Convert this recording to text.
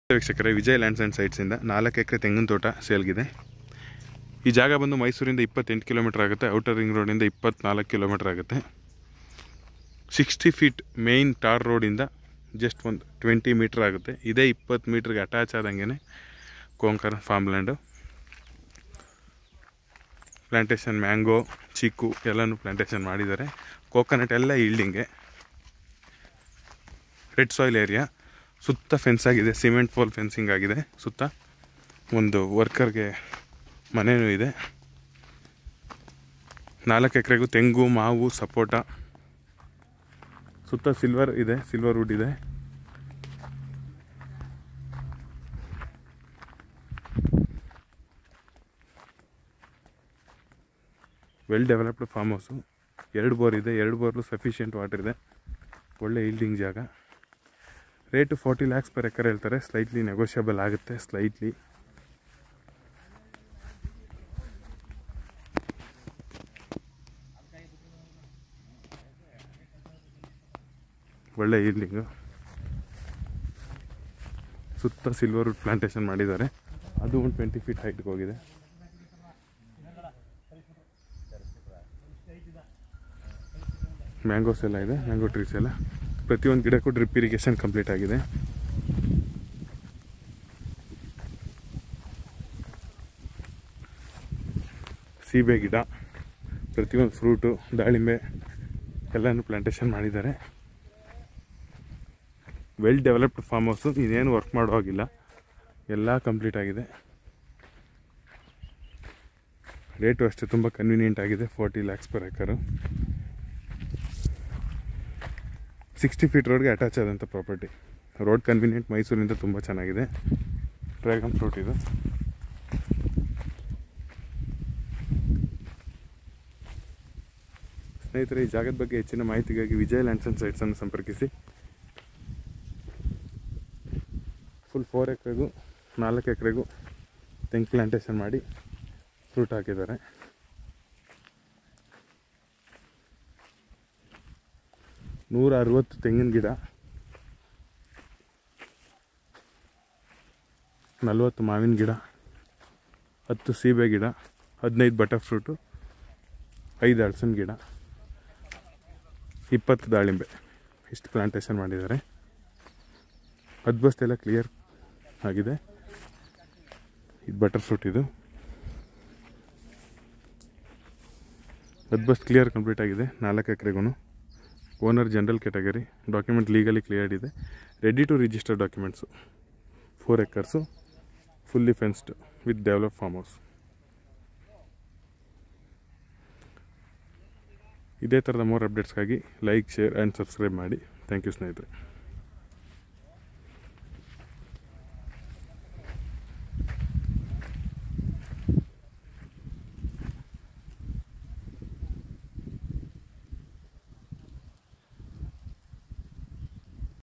ವೀಕ್ಷಕರೇ Vijay lands and ಸೈಟ್ಸಿಂದ ನಾಲ್ಕು ಎಕರೆ ತೆಂಗಿನ ತೋಟ ಸೇಲ್ಗಿದೆ ಈ ಜಾಗ ಬಂದು ಮೈಸೂರಿಂದ ಇಪ್ಪತ್ತೆಂಟು ಕಿಲೋಮೀಟರ್ ಆಗುತ್ತೆ ಔಟರ್ ರಿಂಗ್ ರೋಡಿಂದ ಇಪ್ಪತ್ನಾಲ್ಕು ಕಿಲೋಮೀಟರ್ ಆಗುತ್ತೆ ಸಿಕ್ಸ್ಟಿ ಫೀಟ್ ಮೇಯ್ನ್ ಟಾರ್ ರೋಡಿಂದ ಜಸ್ಟ್ ಒಂದು ಟ್ವೆಂಟಿ ಮೀಟ್ರ್ ಆಗುತ್ತೆ ಇದೇ ಇಪ್ಪತ್ತು ಮೀಟ್ರಿಗೆ ಅಟ್ಯಾಚ್ ಆದಂಗೆ ಕೋಂಕರ್ farm land plantation mango chikoo ಎಲ್ಲನೂ ಪ್ಲಾಂಟೇಶನ್ ಮಾಡಿದ್ದಾರೆ ಕೋಕೋನಟ್ ಎಲ್ಲ ಈಲ್ಡಿಂಗೆ ರೆಡ್ ಸಾಯಿಲ್ ಏರಿಯಾ ಸುತ್ತ ಫೆನ್ಸ್ ಆಗಿದೆ ಸಿಮೆಂಟ್ ಫೋಲ್ ಫೆನ್ಸಿಂಗ್ ಆಗಿದೆ ಸುತ್ತ ಒಂದು ವರ್ಕರ್ಗೆ ಮನೆಯೂ ಇದೆ ನಾಲ್ಕು ಎಕರೆಗೂ ತೆಂಗು ಮಾವು ಸಪೋಟ ಸುತ್ತ ಸಿಲ್ವರ್ ಇದೆ ಸಿಲ್ವರ್ ವುಡ್ ಇದೆ ವೆಲ್ ಡೆವಲಪ್ಡ್ ಫಾರ್ಮ್ ಹೌಸು ಎರಡು ಬೋರ್ ಇದೆ ಎರಡು ಬೋರ್ಲು ಸಫಿಷಿಯೆಂಟ್ ವಾಟರ್ ಇದೆ ಒಳ್ಳೆ ಈಲ್ಡಿಂಗ್ ಜಾಗ rate forty lakhs per acre ಹೇಳ್ತಾರೆ ಸ್ಲೈಟ್ಲಿ ನೆಗೋಷಿಯಬಲ್ ಆಗುತ್ತೆ ಸ್ಲೈಟ್ಲಿ ಒಳ್ಳೆ ಈಲ್ಡಿಂಗು ಸುತ್ತ ಸಿಲ್ವರ್ ವುಡ್ ಪ್ಲಾಂಟೇಶನ್ ಮಾಡಿದ್ದಾರೆ ಅದು ಒಂದು ಟ್ವೆಂಟಿ ಫೀಟ್ ಹೈಟ್ಗೆ ಹೋಗಿದೆ ಮ್ಯಾಂಗೋಸ್ ಎಲ್ಲ ಇದೆ ಮ್ಯಾಂಗೋ ಟ್ರೀಸ್ ಎಲ್ಲ ಪ್ರತಿಯೊಂದು ಗಿಡಕ್ಕೂ ಡ್ರಿಪ್ ಇರಿಗೇಷನ್ ಕಂಪ್ಲೀಟ್ ಆಗಿದೆ ಸೀಬೆ ಗಿಡ ಪ್ರತಿಯೊಂದು ಫ್ರೂಟು ದಾಳಿಂಬೆ ಎಲ್ಲನೂ ಪ್ಲಾಂಟೇಶನ್ ಮಾಡಿದ್ದಾರೆ ವೆಲ್ ಡೆವಲಪ್ಡ್ ಫಾರ್ಮ್ ಹೌಸು ಇನ್ನೇನು ವರ್ಕ್ ಮಾಡೋ ಹಾಗಿಲ್ಲ ಎಲ್ಲ ಕಂಪ್ಲೀಟ್ ಆಗಿದೆ ರೇಟು ಅಷ್ಟೇ ತುಂಬ ಕನ್ವೀನಿಯೆಂಟ್ ಆಗಿದೆ forty lakhs per acre sixty feet ರೋಡ್ಗೆ ಅಟ್ಯಾಚ್ ಆದಂಥ ಪ್ರಾಪರ್ಟಿ ರೋಡ್ ಕನ್ವೀನಿಯೆಂಟ್ ಮೈಸೂರಿಂದ ತುಂಬ ಚೆನ್ನಾಗಿದೆ ಡ್ರ್ಯಾಗನ್ ಫ್ರೂಟ್ ಇದು ಸ್ನೇಹಿತರೆ ಈ ಜಾಗದ ಬಗ್ಗೆ ಹೆಚ್ಚಿನ ಮಾಹಿತಿಗಾಗಿ ವಿಜಯ್ ಲ್ಯಾಂಡ್ಸ್ ಆ್ಯಂಡ್ ಸೈಟ್ಸನ್ನು ಸಂಪರ್ಕಿಸಿ ಫುಲ್ ಫೋರ್ ಎಕರೆಗೂ ನಾಲ್ಕು ಎಕರೆಗೂ ತೆಂಗು ಪ್ಲಾಂಟೇಶನ್ ಮಾಡಿ ಫ್ರೂಟ್ ಹಾಕಿದ್ದಾರೆ ನೂರ ಅರವತ್ತು ತೆಂಗಿನ ಗಿಡ ನಲವತ್ತು ಮಾವಿನ ಗಿಡ ಹತ್ತು ಸೀಬೆ ಗಿಡ ಹದಿನೈದು ಬಟರ್ ಫ್ರೂಟು ಐದು ಹಲಸಿನ ಗಿಡ ಇಪ್ಪತ್ತು ದಾಳಿಂಬೆ ಇಷ್ಟು ಪ್ಲಾಂಟೇಶನ್ ಮಾಡಿದ್ದಾರೆ ಹದ್ಬಸ್ತೆಲ್ಲ ಕ್ಲಿಯರ್ ಆಗಿದೆ ಇದು ಬಟರ್ ಫ್ರೂಟ್ ಇದು ಹದ್ಬಸ್ಟ್ ಕ್ಲಿಯರ್ ಕಂಪ್ಲೀಟ್ ಆಗಿದೆ ನಾಲ್ಕು ಎಕರೆಗೂ owner general category document legally cleared ಇದೆ ready to register documents four acres fully fenced with develop farm house ಇದೇ ಥರದ ಮೋರ್ ಅಪ್ಡೇಟ್ಸ್ಗಾಗಿ ಲೈಕ್ ಶೇರ್ ಆ್ಯಂಡ್ ಸಬ್ಸ್ಕ್ರೈಬ್ ಮಾಡಿ ಥ್ಯಾಂಕ್ ಯು ಸ್ನೇಹಿತರೆ